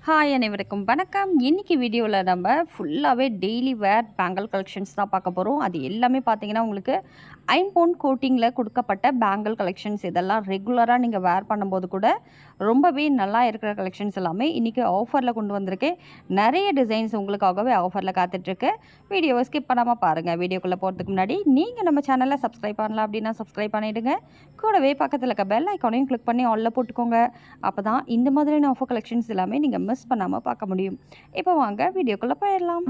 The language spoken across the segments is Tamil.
ஹாய் அனைவருக்கும் வணக்கம் இன்னைக்கு வீடியோவில் நம்ம ஃபுல்லாகவே டெய்லி வேர் பேங்கிள் கலெக்ஷன்ஸ் தான் பார்க்க போகிறோம் அது எல்லாமே பார்த்தீங்கன்னா உங்களுக்கு ஐம்பவுண்ட் கோட்டிங்கில் கொடுக்கப்பட்ட பேங்கிள் கலெக்ஷன்ஸ் இதெல்லாம் ரெகுலராக நீங்கள் வேர் பண்ணும்போது கூட ரொம்பவே நல்லா இருக்கிற கலெக்ஷன்ஸ் எல்லாமே இன்றைக்கி ஆஃபரில் கொண்டு வந்திருக்கேன் நிறைய டிசைன்ஸ் உங்களுக்காகவே ஆஃபரில் காத்துட்ருக்கு வீடியோவை ஸ்கிப் பண்ணாமல் பாருங்கள் வீடியோக்குள்ளே போகிறதுக்கு முன்னாடி நீங்கள் நம்ம சேனலை சப்ஸ்கிரைப் பண்ணலாம் அப்படின்னா சப்ஸ்கிரைப் பண்ணிவிடுங்க கூடவே பக்கத்தில் இருக்க பெல் ஐக்கானையும் கிளிக் பண்ணி ஆல்ல போட்டுக்கோங்க அப்போ தான் இந்த மாதிரியான ஆஃபர் கலெக்ஷன்ஸ் எல்லாமே நீங்கள் மிஸ் பண்ணாமல் பார்க்க முடியும் இப்போ வாங்க வீடியோக்குள்ளே போயிடலாம்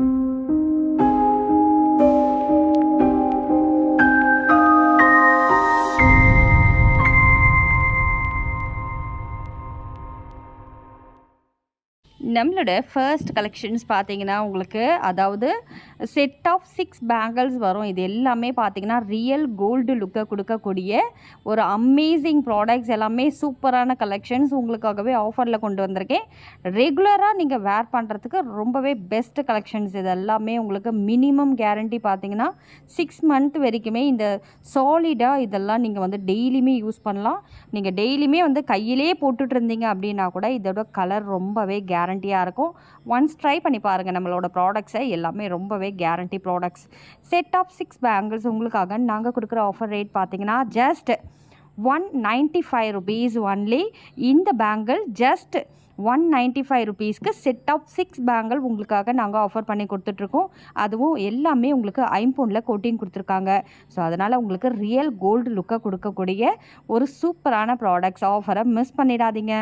நம்மளோட ஃபர்ஸ்ட் கலெக்ஷன்ஸ் பார்த்தீங்கன்னா உங்களுக்கு அதாவது செட் ஆஃப் சிக்ஸ் பேங்கிள்ஸ் வரும் இது எல்லாமே பார்த்தீங்கன்னா ரியல் கோல்டு லுக்கை கொடுக்கக்கூடிய ஒரு அமேசிங் ப்ராடக்ட்ஸ் எல்லாமே சூப்பரான கலெக்ஷன்ஸ் உங்களுக்காகவே ஆஃபரில் கொண்டு வந்திருக்கேன் ரெகுலராக நீங்கள் வேர் பண்ணுறதுக்கு ரொம்பவே பெஸ்ட் கலெக்ஷன்ஸ் இது எல்லாமே உங்களுக்கு மினிமம் கேரண்டி பார்த்தீங்கன்னா சிக்ஸ் மந்த் வரைக்குமே இந்த சாலிடாக இதெல்லாம் நீங்கள் வந்து டெய்லியுமே யூஸ் பண்ணலாம் நீங்கள் டெய்லியுமே வந்து கையிலே போட்டுட்டு இருந்தீங்க அப்படின்னா கூட இதோட கலர் ரொம்பவே கேரண்டியாக இருக்கும் ஒன்ஸ் ட்ரை பண்ணி பாருங்கள் நம்மளோட ப்ராடக்ட்ஸை எல்லாமே ரொம்பவே guarantee products set of six bangles உங்களுக்காக நாங்கள் கொடுக்குற ஆஃபர் ரேட் பார்த்தீங்கன்னா just one ninety five rupees only இந்த bangle just one ninety five ருபீஸ்க்கு செட் ஆஃப் சிக்ஸ் பேங்கிள் உங்களுக்காக நாங்கள் ஆஃபர் பண்ணி கொடுத்துட்ருக்கோம் அதுவும் எல்லாமே உங்களுக்கு ஐம்பவுண்டில் கோட்டிங் கொடுத்துருக்காங்க ஸோ அதனால் உங்களுக்கு ரியல் கோல்டு லுக்கை கொடுக்கக்கூடிய ஒரு சூப்பரான ப்ராடக்ட்ஸ் ஆஃபரை மிஸ் பண்ணிடாதீங்க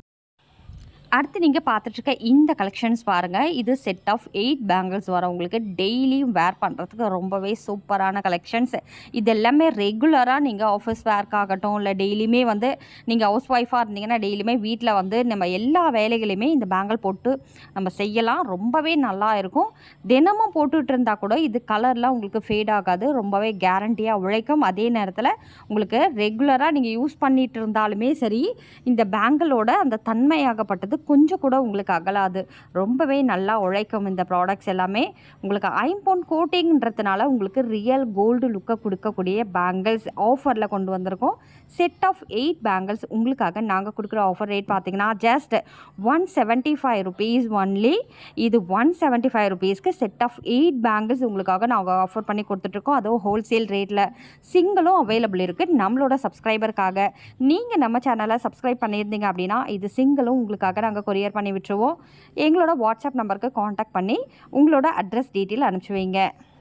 அடுத்து நீங்கள் பார்த்துட்ருக்க இந்த கலெக்ஷன்ஸ் பாருங்கள் இது செட் ஆஃப் எயிட் பேங்கிள்ஸ் வரும் உங்களுக்கு டெய்லியும் வேர் பண்ணுறதுக்கு ரொம்பவே சூப்பரான கலெக்ஷன்ஸ் இது எல்லாமே ரெகுலராக நீங்கள் ஆஃபீஸ் வேர்க்காகட்டும் இல்லை டெய்லியுமே வந்து நீங்கள் ஹவுஸ் ஒய்ஃபாக இருந்தீங்கன்னா டெய்லியுமே வீட்டில் வந்து நம்ம எல்லா வேலைகளையுமே இந்த பேங்கிள் போட்டு நம்ம செய்யலாம் ரொம்பவே நல்லா இருக்கும் தினமும் போட்டுட்டு இருந்தால் கூட இது கலர்லாம் உங்களுக்கு ஃபேட் ஆகாது ரொம்பவே கேரண்டியாக உழைக்கும் அதே நேரத்தில் உங்களுக்கு ரெகுலராக நீங்கள் யூஸ் பண்ணிட்டு இருந்தாலுமே சரி இந்த பேங்கிளோட அந்த தன்மையாகப்பட்டது கொஞ்சம் கூட உங்களுக்கு அகலாது ரொம்பவே நல்லா உழைக்கும் இந்த ப்ராடக்ட்ஸ் எல்லாமே உங்களுக்கு ஐம்பவுண்ட் கோட்டிங்ன்றதுனால உங்களுக்கு ரியல் கோல்டு லுக்கை கொடுக்கக்கூடிய பேங்கிள்ஸ் ஆஃபரில் கொண்டு வந்திருக்கோம் செட் ஆஃப் எயிட் பேங்கிள்ஸ் உங்களுக்காக நாங்கள் கொடுக்குற ஆஃபர் ரேட் பார்த்தீங்கன்னா just one seventy five rupees only இது ஒன் செவன்ட்டி ஃபைவ் ருபீஸ்க்கு செட் ஆஃப் எயிட் பேங்கிள்ஸ் உங்களுக்காக நாங்கள் ஆஃபர் பண்ணி கொடுத்துட்ருக்கோம் அதுவும் ஹோல்சேல் ரேட்டில் சிங்கிளும் அவைலபிள் இருக்குது நம்மளோட சப்ஸ்கிரைபருக்காக நீங்கள் நம்ம சேனலை சப்ஸ்கிரைப் பண்ணியிருந்தீங்க அப்படின்னா இது சிங்கிளும் உங்களுக்காக நாங்கள் கொரியர் பண்ணி விட்டுருவோம் எங்களோட வாட்ஸ்அப் நம்பருக்கு காண்டாக்ட் பண்ணி உங்களோட அட்ரஸ் டீட்டெயில் அனுப்பிச்சி வைங்க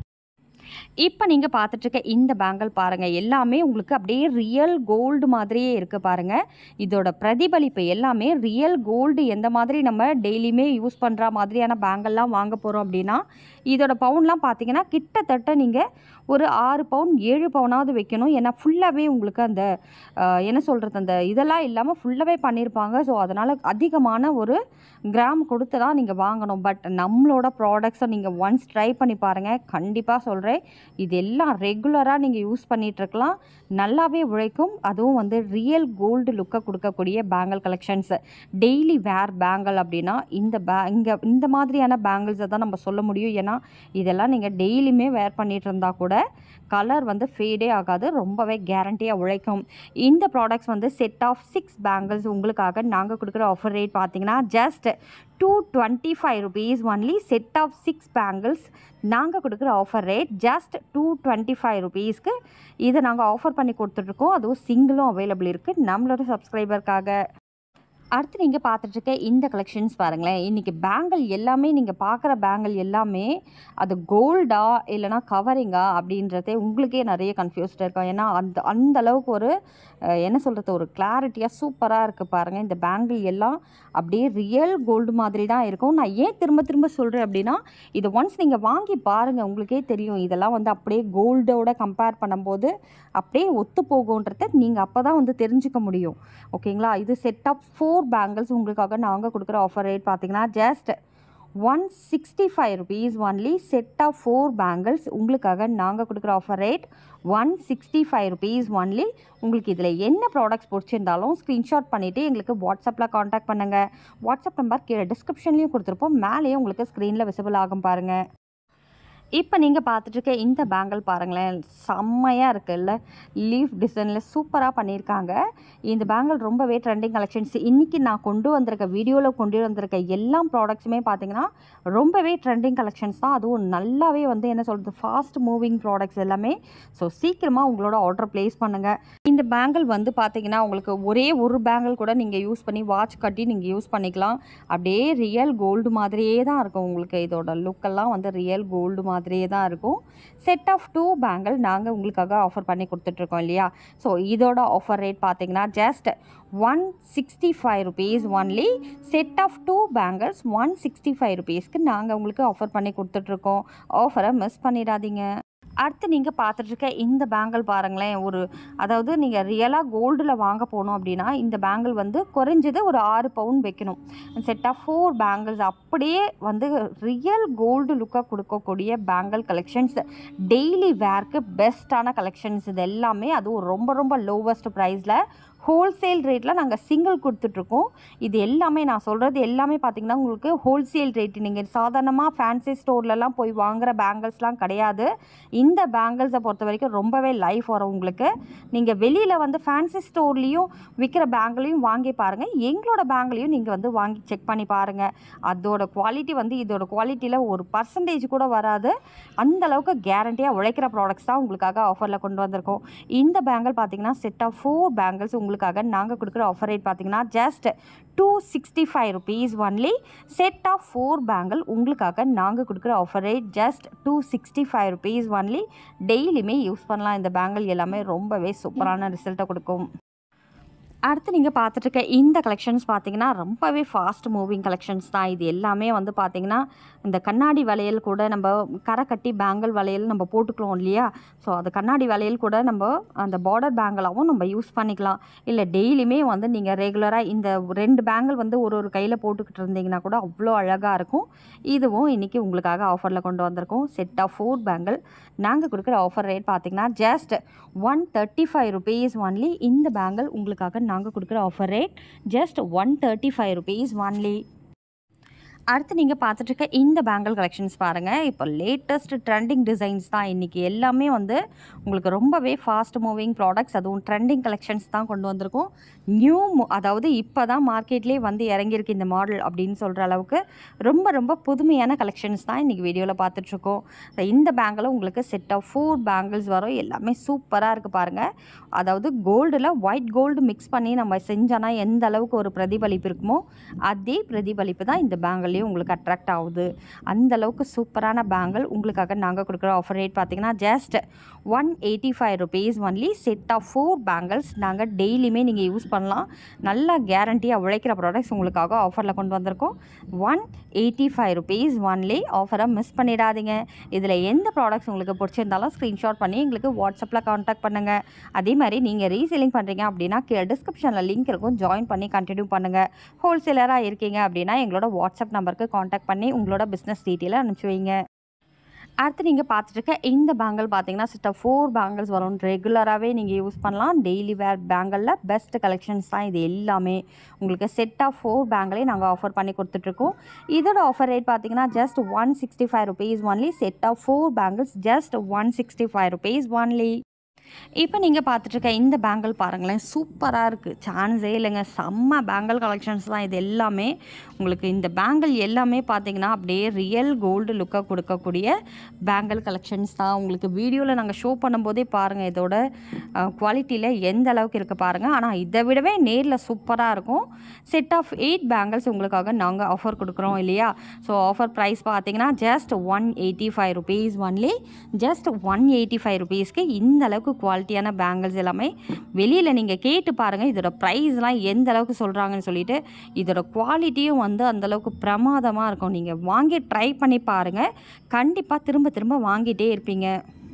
இப்போ நீங்கள் பார்த்துட்ருக்க இந்த பேங்கிள் பாருங்கள் எல்லாமே உங்களுக்கு அப்படியே ரியல் கோல்டு மாதிரியே இருக்குது பாருங்கள் இதோட பிரதிபலிப்பு எல்லாமே ரியல் கோல்டு எந்த மாதிரி நம்ம டெய்லியுமே யூஸ் பண்ணுற மாதிரியான பேங்கிள்லாம் வாங்க போகிறோம் அப்படின்னா இதோட பவுன்லாம் பார்த்தீங்கன்னா கிட்டத்தட்ட நீங்கள் ஒரு ஆறு பவுன் ஏழு பவுனாவது வைக்கணும் ஏன்னா ஃபுல்லாகவே உங்களுக்கு அந்த என்ன சொல்கிறது அந்த இதெல்லாம் இல்லாமல் ஃபுல்லாகவே பண்ணியிருப்பாங்க ஸோ அதனால் அதிகமான ஒரு கிராம் கொடுத்து தான் நீங்கள் வாங்கணும் பட் நம்மளோட ப்ராடக்ட்ஸை நீங்கள் ஒன்ஸ் ட்ரை பண்ணி பாருங்கள் கண்டிப்பாக சொல்கிறேன் இது எல்லாம் ரெகுலராக நீங்கள் யூஸ் பண்ணிகிட்ருக்கலாம் நல்லாவே உழைக்கும் அதுவும் வந்து ரியல் கோல்டு லுக்கை கொடுக்கக்கூடிய bangle collections daily wear bangle அப்படின்னா இந்த பே இங்கே இந்த மாதிரியான பேங்கிள்ஸை தான் நம்ம சொல்ல முடியும் ஏன்னா இதெல்லாம் நீங்கள் டெய்லியுமே வேர் பண்ணிகிட்டு இருந்தால் கூட கலர் வந்து ஃபேடே ஆகாது ரொம்பவே கேரண்டியாக உழைக்கும் இந்த ப்ராடக்ட்ஸ் வந்து செட் ஆஃப் சிக்ஸ் பேங்கிள்ஸ் உங்களுக்காக நாங்கள் கொடுக்குற ஆஃபர் ரேட் பார்த்தீங்கன்னா just two twenty five rupees only set of six bangles நாங்கள் கொடுக்குற offer rate just two twenty five ருபீஸ்க்கு இதை நாங்கள் ஆஃபர் பண்ணி கொடுத்துட்ருக்கோம் அதுவும் சிங்கிளும் அவைலபிள் இருக்குது நம்மளோட சப்ஸ்கிரைபருக்காக அடுத்து நீங்கள் பார்த்துட்ருக்க இந்த கலெக்ஷன்ஸ் பாருங்களேன் இன்றைக்கி பேங்கிள் எல்லாமே நீங்கள் பார்க்குற பேங்கிள் எல்லாமே அது கோல்டா இல்லைனா கவரிங்கா அப்படின்றதே உங்களுக்கே நிறைய கன்ஃபியூஸ்டாக இருக்கும் ஏன்னா அந்த அந்த அளவுக்கு ஒரு என்ன சொல்கிறது ஒரு கிளாரிட்டியாக சூப்பராக இருக்குது பாருங்கள் இந்த பேங்கிள் எல்லாம் அப்படியே ரியல் கோல்டு மாதிரி தான் இருக்கும் நான் ஏன் திரும்ப திரும்ப சொல்கிறேன் அப்படின்னா இது ஒன்ஸ் நீங்கள் வாங்கி பாருங்கள் உங்களுக்கே தெரியும் இதெல்லாம் வந்து அப்படியே கோல்டோட கம்பேர் பண்ணும்போது அப்படியே ஒத்து போகுன்றத நீங்கள் அப்போ தான் வந்து தெரிஞ்சுக்க முடியும் ஓகேங்களா இது செட் ஆஃப் ஃபோர் பேங்கிள்ஸ் உங்களுக்காக நாங்கள் கொடுக்குற ஆஃபர் ரேட் பார்த்தீங்கன்னா just one sixty five rupees only set of four bangles உங்களுக்காக நாங்கள் கொடுக்குற offer rate one sixty five rupees only உங்களுக்கு இதில் என்ன ப்ராடக்ட்ஸ் பிடிச்சிருந்தாலும் ஸ்க்ரீன்ஷாட் பண்ணிவிட்டு எங்களுக்கு வாட்ஸ்அப்பில் காண்டாக்ட் பண்ணுங்கள் வாட்ஸ்அப் நம்பர் கீழே டிஸ்கிரிப்ஷன்லேயும் கொடுத்துருப்போம் மேலேயும் உங்களுக்கு ஸ்க்ரீனில் விசிபிள் ஆகும் பாருங்கள் இப்போ நீங்கள் பார்த்துட்டு இருக்க இந்த பேங்கிள் பாருங்களேன் செம்மையாக இருக்குல்ல லீஃப் டிசைனில் சூப்பராக பண்ணியிருக்காங்க இந்த பேங்கிள் ரொம்பவே ட்ரெண்டிங் கலெக்ஷன்ஸ் இன்றைக்கி நான் கொண்டு வந்திருக்க வீடியோவில் கொண்டு வந்திருக்க எல்லா ப்ராடக்ட்ஸுமே பார்த்தீங்கன்னா ரொம்பவே ட்ரெண்டிங் கலெக்ஷன்ஸ் தான் அதுவும் நல்லாவே வந்து என்ன சொல்கிறது ஃபாஸ்ட் மூவிங் ப்ராடக்ட்ஸ் எல்லாமே ஸோ சீக்கிரமாக உங்களோட ஆர்டர் ப்ளேஸ் பண்ணுங்கள் இந்த பேங்கிள் வந்து பார்த்தீங்கன்னா உங்களுக்கு ஒரே ஒரு பேங்கிள் கூட நீங்கள் யூஸ் பண்ணி வாட்ச் கட்டி நீங்கள் யூஸ் பண்ணிக்கலாம் அப்படியே ரியல் கோல்டு மாதிரியே தான் இருக்கும் உங்களுக்கு இதோட லுக்கெல்லாம் வந்து ரியல் கோல்டு மாதிரியே தான் இருக்கும் செட் ஆஃப் டூ பேங்கிள் நாங்கள் உங்களுக்காக ஆஃபர் பண்ணி கொடுத்துட்ருக்கோம் இல்லையா ஸோ இதோட ஆஃபர் ரேட் பார்த்தீங்கன்னா just one sixty five rupees only set of two bangles one sixty five ருபீஸ்க்கு நாங்கள் உங்களுக்கு ஆஃபர் பண்ணி கொடுத்துட்ருக்கோம் ஆஃபரை மிஸ் பண்ணிடாதீங்க அடுத்து நீங்கள் பார்த்துட்ருக்க இந்த பேங்கிள் பாருங்களேன் ஒரு அதாவது நீங்கள் ரியலாக கோல்டில் வாங்க போனோம் அப்படின்னா இந்த பேங்கிள் வந்து குறைஞ்சது ஒரு ஆறு பவுன் வைக்கணும் செட் ஆஃப் ஃபோர் பேங்கிள்ஸ் அப்படியே வந்து ரியல் கோல்டு லுக்காக கொடுக்கக்கூடிய பேங்கிள் கலெக்ஷன்ஸ் டெய்லி வேர்க்கு பெஸ்ட்டான கலெக்ஷன்ஸ் இது எல்லாமே அதுவும் ரொம்ப ரொம்ப லோவஸ்ட் ப்ரைஸில் ஹோல்சேல் ரேட்டில் நாங்கள் சிங்கிள் கொடுத்துட்ருக்கோம் இது எல்லாமே நான் சொல்கிறது எல்லாமே பார்த்திங்கன்னா உங்களுக்கு ஹோல்சேல் ரேட்டு நீங்கள் சாதாரணமாக ஃபேன்சி ஸ்டோர்லலாம் போய் வாங்குகிற பேங்கிள்ஸ்லாம் கிடையாது இந்த பேங்கிள்ஸை பொறுத்த வரைக்கும் ரொம்பவே லைஃப் வரும் உங்களுக்கு நீங்கள் வெளியில் வந்து ஃபேன்சி ஸ்டோர்லேயும் விற்கிற பேங்கிளையும் வாங்கி பாருங்கள் எங்களோட பேங்கிளையும் நீங்கள் வந்து வாங்கி செக் பண்ணி பாருங்கள் அதோட குவாலிட்டி வந்து இதோட குவாலிட்டியில் ஒரு பர்சன்டேஜ் கூட வராது அந்த அளவுக்கு கேரண்டியாக உழைக்கிற ப்ராடக்ட்ஸ் தான் உங்களுக்காக ஆஃபரில் கொண்டு வந்திருக்கோம் இந்த பேங்கிள் பார்த்தீங்கன்னா செட் ஆஃப் ஃபோர் பேங்கிள்ஸ் உங்களுக்காக நாங்கள் கொடுக்குற ஆஃபர் ரேட் பார்த்தீங்கன்னா just two sixty five rupees only set of four bangle உங்களுக்காக நாங்கள் கொடுக்குற offer rate just two sixty five rupees only டெய்லியுமே யூஸ் பண்ணலாம் இந்த பேங்கிள் எல்லாமே ரொம்பவே சூப்பரான ரிசல்ட்டை கொடுக்கும் அடுத்து நீங்கள் பார்த்துட்ருக்க இந்த கலெக்ஷன்ஸ் பார்த்தீங்கன்னா ரொம்பவே ஃபாஸ்ட் மூவிங் கலெக்ஷன்ஸ் தான் இது எல்லாமே வந்து பார்த்தீங்கன்னா இந்த கண்ணாடி வளையல் கூட நம்ம கரை கட்டி பேங்கிள் வளையல் நம்ம போட்டுக்கலாம் இல்லையா ஸோ அது கண்ணாடி வளையல் கூட நம்ம அந்த பார்டர் பேங்கிளாகவும் நம்ம யூஸ் பண்ணிக்கலாம் இல்லை டெய்லியுமே வந்து நீங்கள் ரெகுலராக இந்த ரெண்டு பேங்கிள் வந்து ஒரு ஒரு கையில் போட்டுக்கிட்டு இருந்தீங்கன்னா கூட அவ்வளோ அழகாக இருக்கும் இதுவும் இன்றைக்கி உங்களுக்காக ஆஃபரில் கொண்டு வந்திருக்கோம் செட் ஆஃப் ஃபோர் பேங்கிள் நாங்கள் கொடுக்குற ஆஃபர் ரேட் பார்த்தீங்கன்னா just one thirty five rupees only இந்த பேங்கிள் உங்களுக்காக நாங்கள் கொடுக்குற offer rate just one thirty five rupees only அடுத்து நீங்கள் பார்த்துட்ருக்க இந்த பேங்கிள் கலெக்ஷன்ஸ் பாருங்கள் இப்போ லேட்டஸ்ட் ட்ரெண்டிங் டிசைன்ஸ் தான் இன்றைக்கி எல்லாமே வந்து உங்களுக்கு ரொம்பவே ஃபாஸ்ட் மூவிங் ப்ராடக்ட்ஸ் அதுவும் ட்ரெண்டிங் கலெக்ஷன்ஸ் தான் கொண்டு வந்திருக்கோம் நியூ அதாவது இப்போ தான் மார்க்கெட்லேயே வந்து இறங்கியிருக்கு இந்த மாடல் அப்படின்னு சொல்கிற அளவுக்கு ரொம்ப ரொம்ப புதுமையான கலெக்ஷன்ஸ் தான் இன்றைக்கி வீடியோவில் பார்த்துட்ருக்கோம் இந்த பேங்கில் உங்களுக்கு செட் ஆஃப் ஃபோர் பேங்கிள்ஸ் வரும் எல்லாமே சூப்பராக இருக்குது பாருங்கள் அதாவது கோல்டில் ஒயிட் கோல்டு மிக்ஸ் பண்ணி நம்ம செஞ்சோன்னா எந்த அளவுக்கு ஒரு பிரதிபலிப்பு இருக்குமோ அதே பிரதிபலிப்பு தான் இந்த பேங்கிள்லேயும் உங்களுக்கு அட்ராக்ட் ஆகுது அந்த அளவுக்கு சூப்பரான பேங்கிள் உங்களுக்காக நாங்கள் கொடுக்குற ஆஃபர் ரேட் பார்த்தீங்கன்னா just one eighty five rupees only set of four bangles நாங்கள் டெய்லியுமே நீங்கள் யூஸ் பண்ணலாம் நல்லா கேரண்டியாக உழைக்கிற ப்ராடக்ட்ஸ் உங்களுக்காக ஆஃபரில் கொண்டு வந்திருக்கோம் one eighty five rupees only ஆஃபரை மிஸ் பண்ணிடாதீங்க இதில் எந்த ப்ராடக்ட்ஸ் உங்களுக்கு பிடிச்சிருந்தாலும் ஸ்க்ரீன்ஷாட் பண்ணி எங்களுக்கு வாட்ஸ்அப்பில் காண்டாக்ட் பண்ணுங்கள் அதே மாதிரி நீங்கள் ரீசேலிங் பண்ணுறீங்க அப்படின்னா கீழே டிஸ்கிரிப்ஷனில் லிங்க் இருக்கும் ஜாயின் பண்ணி கண்டினியூ பண்ணுங்கள் ஹோல்சேலராக இருக்கீங்க அப்படின்னா எங்களோட வாட்ஸ்அப் நம்பருக்கு காண்டாக்ட் பண்ணி உங்களோட பிஸ்னஸ் டீட்டெயிலை அனுப்பிச்சி வைங்க அடுத்து நீங்கள் பார்த்துட்டு இருக்க இந்த பேங்கிள் பார்த்தீங்கன்னா சிட்ட ஃபோர் பேங்கிள்ஸ் வரும் ரெகுலராகவே நீங்கள் யூஸ் பண்ணலாம் டெய்லி வேர் பேங்கிளில் பெஸ்ட் கலெக்ஷன்ஸ் தான் இது எல்லாமே உங்களுக்கு செட் ஆஃப் ஃபோர் பேங்கிளே நாங்கள் ஆஃபர் பண்ணி கொடுத்துட்ருக்கோம் இதோட ஆஃபர் ரேட் பார்த்தீங்கன்னா just one sixty five rupees only set of four bangles just one sixty five rupees only இப்போ நீங்கள் பார்த்துட்ருக்க இந்த பேங்கிள் பாருங்களேன் சூப்பராக இருக்குது சான்ஸே இல்லைங்க செம்ம பேங்கிள் கலெக்ஷன்ஸ் தான் இது எல்லாமே உங்களுக்கு இந்த பேங்கிள் எல்லாமே பார்த்தீங்கன்னா அப்படியே ரியல் கோல்டு லுக்காக கொடுக்கக்கூடிய பேங்கிள் கலெக்ஷன்ஸ் தான் உங்களுக்கு வீடியோவில் நாங்கள் ஷோ பண்ணும்போதே பாருங்கள் இதோட குவாலிட்டியில் எந்த அளவுக்கு இருக்குது பாருங்கள் ஆனால் இதை விடவே நேரில் சூப்பராக இருக்கும் செட் ஆஃப் எயிட் பேங்கிள்ஸ் உங்களுக்காக நாங்கள் ஆஃபர் கொடுக்குறோம் இல்லையா ஸோ ஆஃபர் ப்ரைஸ் பார்த்தீங்கன்னா just one eighty five rupees only just one eighty five ருபீஸ்க்கு இந்த அளவுக்கு குவாலிட்டியான பேங்கிள்ஸ் எல்லாமே வெளியில் நீங்கள் கேட்டு பாருங்கள் இதோட ப்ரைஸ்லாம் எந்த அளவுக்கு சொல்கிறாங்கன்னு சொல்லிட்டு இதோட குவாலிட்டியும் வந்து அந்தளவுக்கு பிரமாதமாக இருக்கும் நீங்கள் வாங்கி ட்ரை பண்ணி பாருங்கள் கண்டிப்பாக திரும்ப திரும்ப வாங்கிட்டே இருப்பீங்க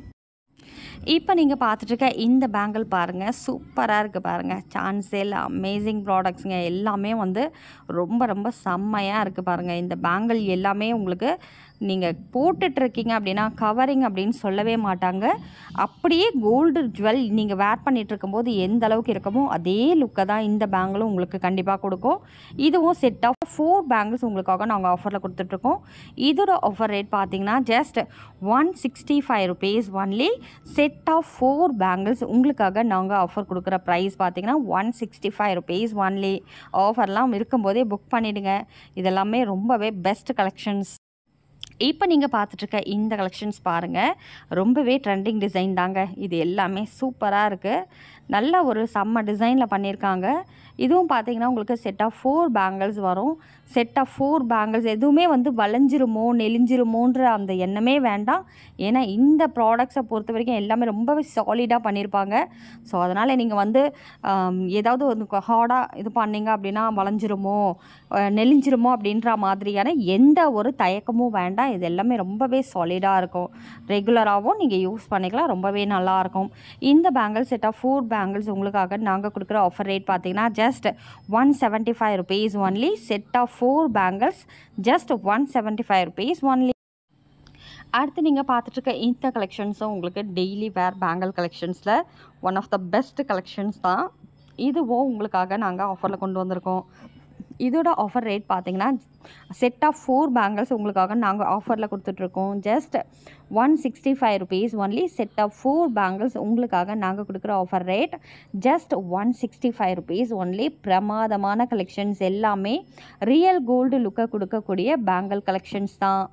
இப்போ நீங்கள் பார்த்துட்ருக்க இந்த பேங்கிள் பாருங்கள் சூப்பராக இருக்குது பாருங்கள் சான்ஸே இல்லை அமேசிங் ப்ராடக்ட்ஸுங்க எல்லாமே வந்து ரொம்ப ரொம்ப செம்மையாக இருக்குது பாருங்கள் இந்த பேங்கிள் எல்லாமே உங்களுக்கு நீங்கள் போட்டுட்ருக்கீங்க அப்படின்னா கவரிங் அப்படின்னு சொல்லவே மாட்டாங்க அப்படியே கோல்டு ஜுவல் நீங்கள் வேர் பண்ணிட்டு இருக்கும்போது எந்த அளவுக்கு இருக்குமோ அதே லுக்கை தான் இந்த பேங்கிளும் உங்களுக்கு கண்டிப்பாக கொடுக்கும் இதுவும் செட் ஆஃப் ஃபோர் பேங்கிள்ஸ் உங்களுக்காக நாங்கள் ஆஃபரில் கொடுத்துட்ருக்கோம் இதோட ஆஃபர் ரேட் பார்த்தீங்கன்னா just one sixty five rupees only set of four bangles உங்களுக்காக நாங்கள் ஆஃபர் கொடுக்குற ப்ரைஸ் பார்த்தீங்கன்னா one sixty five rupees only ஆஃபர்லாம் இருக்கும்போதே புக் பண்ணிவிடுங்க இதெல்லாமே ரொம்பவே பெஸ்ட் கலெக்ஷன்ஸ் இப்போ நீங்கள் பார்த்துட்ருக்க இந்த கலெக்ஷன்ஸ் பாருங்கள் ரொம்பவே ட்ரெண்டிங் டிசைன் தாங்க இது எல்லாமே சூப்பராக இருக்குது நல்ல ஒரு செம்ம டிசைனில் பண்ணியிருக்காங்க இதுவும் பார்த்தீங்கன்னா உங்களுக்கு செட் ஆஃப் ஃபோர் பேங்கிள்ஸ் வரும் செட் ஆஃப் ஃபோர் பேங்கிள்ஸ் எதுவுமே வந்து வளைஞ்சிருமோ நெளிஞ்சிருமோன்ற அந்த எண்ணமே வேண்டாம் ஏன்னா இந்த ப்ராடக்ட்ஸை பொறுத்த வரைக்கும் எல்லாமே ரொம்பவே சாலிடாக பண்ணியிருப்பாங்க ஸோ அதனால் நீங்கள் வந்து ஆம், ஏதாவது ஒரு ஹார்டாக இது பண்ணீங்க அப்படின்னா வளைஞ்சிருமோ அஹ், நெளிஞ்சிருமோ அப்படின்ற மாதிரியான எந்த ஒரு தயக்கமும் வேண்டாம் இது எல்லாமே ரொம்பவே சாலிடாக இருக்கும் ரெகுலராகவும் நீங்கள் யூஸ் பண்ணிக்கலாம் ரொம்பவே நல்லாயிருக்கும் இந்த bangle set of four bangles உங்களுக்காக நாங்கள் கொடுக்குற ஆஃபர் ரேட் பார்த்தீங்கன்னா just one seventy five rupees only set of four bangles just one seventy five rupees only அடுத்து நீங்கள் பார்த்துட்ருக்க இந்த கலெக்ஷன்ஸும் உங்களுக்கு டெய்லி வேர் பேங்கிள் கலெக்ஷன்ஸில் one of the best collections தான் இதுவும் உங்களுக்காக நாங்கள் ஆஃபரில் கொண்டு வந்திருக்கோம் இதோட ஆஃபர் ரேட் பார்த்தீங்கன்னா செட் ஆஃப் ஃபோர் பேங்கிள்ஸ் உங்களுக்காக நாங்கள் ஆஃபரில் கொடுத்துட்ருக்கோம் just one sixty five rupees only set of four bangles உங்களுக்காக நாங்கள் கொடுக்குற offer rate just one sixty five rupees only பிரமாதமான கலெக்ஷன்ஸ் எல்லாமே ரியல் கோல்டு லுக்கை கொடுக்கக்கூடிய பேங்கிள் கலெக்ஷன்ஸ் தான்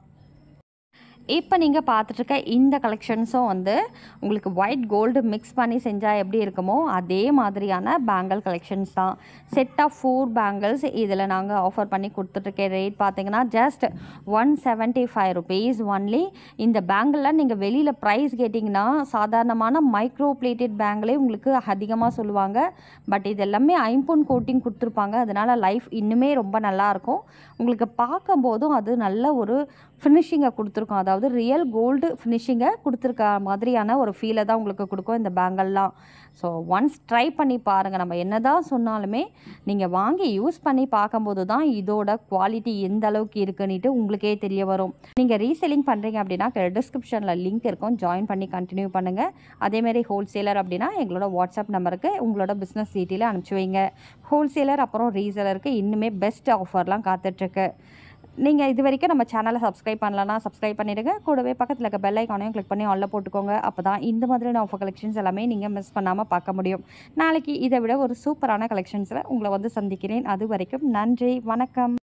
இப்போ நீங்கள் பார்த்துட்ருக்க இந்த கலெக்ஷன்ஸும் வந்து உங்களுக்கு ஒயிட் கோல்டு மிக்ஸ் பண்ணி செஞ்சால் எப்படி இருக்குமோ அதே மாதிரியான பேங்கிள் கலெக்ஷன்ஸ் தான் செட் ஆஃப் ஃபோர் பேங்கிள்ஸ் இதில் நாங்கள் ஆஃபர் பண்ணி கொடுத்துட்ருக்க ரேட் பார்த்தீங்கன்னா just one seventy five rupees only இந்த பேங்கிளில் நீங்கள் வெளியில் ப்ரைஸ் கேட்டிங்கன்னா சாதாரணமான மைக்ரோ பிளேட்டட் பேங்கிளே உங்களுக்கு அதிகமாக சொல்லுவாங்க பட் இது எல்லாமே ஐம்பொன் கோட்டிங் கொடுத்துருப்பாங்க அதனால் லைஃப் இன்னுமே ரொம்ப நல்லாயிருக்கும் உங்களுக்கு பார்க்கும்போதும் அது நல்ல ஒரு ஃபினிஷிங்கை கொடுத்துருக்கோம் அதாவது ரியல் கோல்டு ஃபினிஷிங்கை கொடுத்துருக்க மாதிரியான ஒரு ஃபீலை தான் உங்களுக்கு கொடுக்கும் இந்த பேங்கல்லாம் ஸோ ஒன்ஸ் ட்ரை பண்ணி பாருங்கள் நம்ம என்ன தான் சொன்னாலுமே நீங்கள் வாங்கி யூஸ் பண்ணி பார்க்கும்போது தான் இதோட குவாலிட்டி எந்த அளவுக்கு இருக்குன்னுட்டு உங்களுக்கே தெரிய வரும் நீங்கள் ரீசெல்லிங் பண்ணுறீங்க அப்படின்னா டிஸ்கிரிப்ஷனில் லிங்க் இருக்கும் ஜாயின் பண்ணி கண்டினியூ பண்ணுங்கள் அதேமாரி ஹோல்சேலர் அப்படின்னா எங்களோட வாட்ஸ்அப் நம்பருக்கு உங்களோட பிஸ்னஸ் டீட்டெயிலை அனுப்பிச்சி வைங்க ஹோல்சேலர் அப்புறம் ரீசேலருக்கு இன்னுமே பெஸ்ட் ஆஃபர்லாம் காத்துட்ருக்கு நீங்கள் இது வரைக்கும் நம்ம சேனலை சப்ஸ்கிரைப் பண்ணலன்னா சப்ஸ்கிரைப் பண்ணிவிடுங்க கூடவே பக்கத்தில் இருக்க பெல் ஐக்கானையும் கிளிக் பண்ணி ஆல்ல போட்டுக்கோங்க அப்போ தான் இந்த மாதிரியான ஆஃபர் கலெக்ஷன்ஸ் எல்லாமே நீங்கள் மிஸ் பண்ணாமல் பார்க்க முடியும் நாளைக்கு இதை விட ஒரு சூப்பரான கலெக்ஷன்ஸில் உங்களை வந்து சந்திக்கிறேன் அது வரைக்கும் நன்றி வணக்கம்